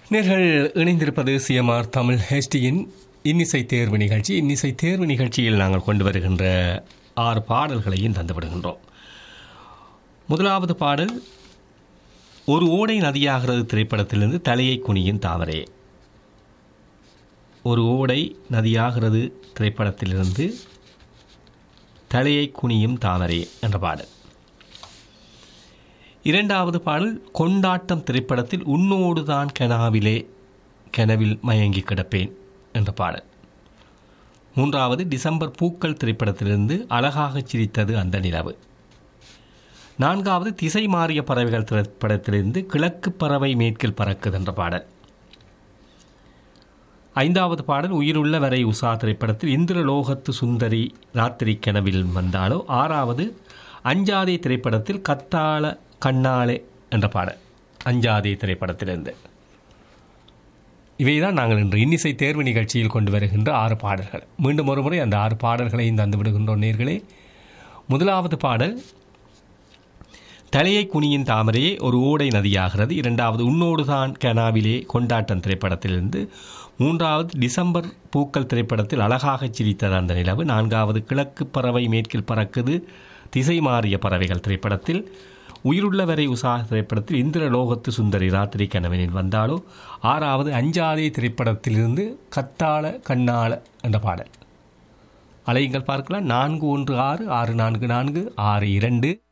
நேர்கள் இணைந்திருப்பது சிஎம்ஆர் தமிழ் ஹெச்டியின் இன்னிசை தேர்வு நிகழ்ச்சி இன்னிசை தேர்வு நிகழ்ச்சியில் நாங்கள் கொண்டு வருகின்ற ஆறு பாடல்களையும் தந்து விடுகின்றோம் முதலாவது பாடல் ஒரு ஓடை நதியாகிறது திரைப்படத்திலிருந்து தலையை குனியும் தாமரே ஒரு ஓடை நதியாகிறது திரைப்படத்திலிருந்து தலையை குனியும் தாமரே என்ற பாடல் இரண்டாவது பாடல் கொண்டாட்டம் திரைப்படத்தில் உன்னோடுதான் கனாவிலே கனவில் மயங்கி கிடப்பேன் என்ற பாடல் மூன்றாவது டிசம்பர் பூக்கள் திரைப்படத்திலிருந்து அழகாகச் சிரித்தது அந்த நிலவு நான்காவது திசை மாறிய பறவைகள் திரைப்படத்திலிருந்து கிழக்கு பறவை மேற்கில் பறக்குது என்ற பாடல் ஐந்தாவது பாடல் உயிருள்ள வரை உஷா திரைப்படத்தில் இந்திரலோகத்து சுந்தரி ராத்திரி கனவில் வந்தாலோ ஆறாவது அஞ்சாதே திரைப்படத்தில் கத்தாள கண்ணாளே என்ற பாடல் அஞ்சாதே திரைப்படத்திலிருந்து இவைதான் நாங்கள் இன்று இன்னிசை தேர்வு நிகழ்ச்சியில் கொண்டு வருகின்ற ஆறு பாடல்கள் மீண்டும் ஒரு முறை அந்த ஆறு பாடல்களையும் தந்து விடுகின்றோம் நேர்களே முதலாவது பாடல் தலையை குனியின் தாமரையே ஒரு ஓடை நதியாகிறது இரண்டாவது உன்னோடுதான் கனாவிலே கொண்டாட்டம் திரைப்படத்திலிருந்து மூன்றாவது டிசம்பர் பூக்கள் திரைப்படத்தில் அழகாகச் சிரித்தது அந்த நிலவு நான்காவது கிழக்கு பறவை மேற்கில் பறக்குது திசை மாறிய பறவைகள் திரைப்படத்தில் உயிருள்ள வரை உஷா திரைப்படத்தில் இந்திரலோகத்து சுந்தரி ராத்திரி கனவனில் வந்தாலோ ஆறாவது அஞ்சாதே திரைப்படத்திலிருந்து கத்தாள கண்ணாள என்ற பாடல் அலையுங்கள் பார்க்கலாம் நான்கு ஒன்று ஆறு ஆறு நான்கு நான்கு ஆறு இரண்டு